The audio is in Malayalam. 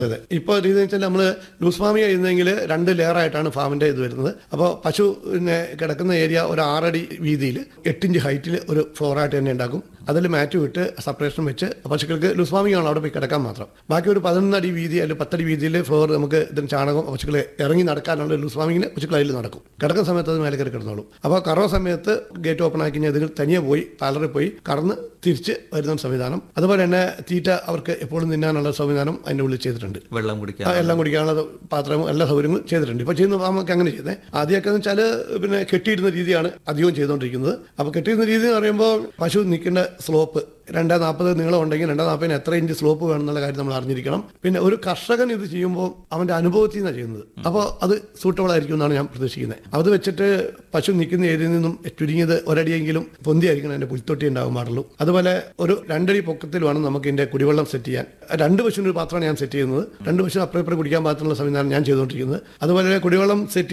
അതെ ഇപ്പോൾ രീതി വെച്ചാൽ നമ്മൾ ലൂസ് ഫാമിംഗ് ചെയ്യുന്നതെങ്കിൽ രണ്ട് ലെയർ ആയിട്ടാണ് ഫാമിന്റെ ഇത് വരുന്നത് അപ്പോൾ പശു പിന്നെ കിടക്കുന്ന ഏരിയ ഒരു ആറടി വീതിയിൽ എട്ടിഞ്ച് ഹൈറ്റിൽ ഒരു ഫ്ലോറായിട്ട് തന്നെ ഉണ്ടാക്കും അതിൽ മാറ്റ് വിട്ട് സെപ്പറേഷൻ വെച്ച് പശുക്കൾക്ക് ലൂസ് ഫാമിംഗ് ആണ് അവിടെ പോയി കിടക്കാൻ മാത്രം ബാക്കി ഒരു പതിനൊന്ന് അടി വീതി അല്ലെങ്കിൽ പത്തടി വീതിയിൽ ഫ്ലോർ നമുക്ക് ഇതിന് ചാണകം പശുക്കളെ ഇറങ്ങി നടക്കാനുള്ള ലൂസ് ഫാമിങ്ങിന് പശുക്കൾ അതിൽ നടക്കും കിടക്കുന്ന സമയത്ത് അത് മേലെ കയറി കിടന്നോളും അപ്പോൾ കറവ സമയത്ത് ഗേറ്റ് ഓപ്പൺ ആക്കി കഴിഞ്ഞാൽ ഇതിൽ തനിയെ പോയി പാലറിൽ പോയി കറന്ന് തിരിച്ച് വരുന്ന സംവിധാനം അതുപോലെ തന്നെ തീറ്റ അവർക്ക് എപ്പോഴും തിന്നാനുള്ള സംവിധാനം അതിൻ്റെ ഉള്ളിൽ ചെയ്തിട്ടുണ്ട് വെള്ളം ആ, കുടിക്കാൻ എല്ലാം കുടിക്കാനുള്ള പാത്രവും എല്ലാ സൗകര്യങ്ങളും ചെയ്തിട്ടുണ്ട് ഇപ്പോൾ ചെയ്യുന്ന ഫാമൊക്കെ അങ്ങനെ ചെയ്യുന്നത് ആദ്യമൊക്കെ എന്ന് വെച്ചാൽ പിന്നെ കെട്ടിയിടുന്ന രീതിയാണ് അധികവും ചെയ്തുകൊണ്ടിരിക്കുന്നത് അപ്പോൾ കെട്ടിയിടുന്ന രീതി എന്ന് പറയുമ്പോൾ പശു നിൽക്കേണ്ട സ്ലോപ്പ് രണ്ടാം നാൽപ്പത് നീളം ഉണ്ടെങ്കിൽ രണ്ടാം നാൽപ്പതിന് എത്ര ഇഞ്ച് സ്ലോപ്പ് വേണമെന്നുള്ള കാര്യം നമ്മൾ അറിഞ്ഞിരിക്കണം പിന്നെ ഒരു കർഷകൻ ഇത് ചെയ്യുമ്പോൾ അവൻ്റെ അനുഭവത്തിൽ നിന്നാണ് ചെയ്യുന്നത് അപ്പോൾ അത് സൂട്ടബിൾ ആയിരിക്കും എന്നാണ് ഞാൻ പ്രതീക്ഷിക്കുന്നത് അത് വെച്ചിട്ട് പശു നിൽക്കുന്ന ഏരിയയിൽ നിന്നും ചുരുങ്ങിയത് ഒരടിയെങ്കിലും പൊന്തിയായിരിക്കണം അതിൻ്റെ പുൽത്തൊട്ടി ഉണ്ടാകാൻ പാടുള്ളൂ അതുപോലെ ഒരു രണ്ടടി പൊക്കത്തിൽ വേണം നമുക്ക് ഇതിൻ്റെ കുടിവെള്ളം സെറ്റ് ചെയ്യാൻ രണ്ട് പശുവിന് ഒരു പാത്രമാണ് ഞാൻ സെറ്റ് ചെയ്യുന്നത് രണ്ട് പശു അപ്പുറം ഇപ്പുറം കുടിക്കാൻ പാകത്തിനുള്ള സംവിധാനം ഞാൻ ചെയ്തുകൊണ്ടിരിക്കുന്നത് അതുപോലെ കുടിവെള്ളം സെറ്റ്